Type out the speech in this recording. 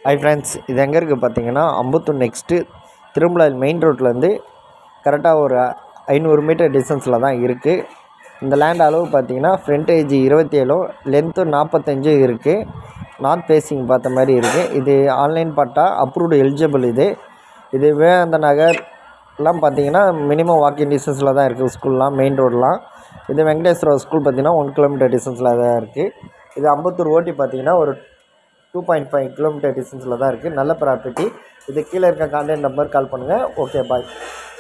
hi friends இது எங்கே இருக்குது பார்த்தீங்கன்னா அம்பத்தூர் நெக்ஸ்ட்டு திருமலாயில் மெயின் ரோட்லேருந்து கரெக்டாக ஒரு ஐநூறு மீட்டர் டிஸ்டன்ஸில் தான் இருக்குது இந்த லேண்ட் அளவு பார்த்தீங்கன்னா ஃப்ரண்டேஜ் இருபத்தி ஏழும் லென்த்து நாற்பத்தஞ்சு இருக்குது நார்த் ஃபேஸிங் பார்த்த மாதிரி இருக்குது இது ஆன்லைன் பட்டா அப்ரூவ்டு எலிஜிபிள் இது இது விவேகானந்த நகர் எல்லாம் பார்த்தீங்கன்னா மினிமம் வாக்கிங் டிஸ்டன்ஸில் தான் இருக்குது ஸ்கூல்லாம் மெயின் ரோடெலாம் இது வெங்கடேஸ்வரா ஸ்கூல் பார்த்தீங்கன்னா ஒன் கிலோமீட்டர் டிஸ்டன்ஸில் தான் இருக்குது இது அம்பத்தூர் ஓட்டி பார்த்தீங்கன்னா ஒரு டூ பாயிண்ட் ஃபைவ் கிலோமீட்டர் டிஸ்டன்ஸில் தான் இருக்குது நல்ல ப்ராப்பர்ட்டி இது கீழே இருக்க கான்டாக்ட் நம்பர் கால் பண்ணுங்கள் ஓகே பாய்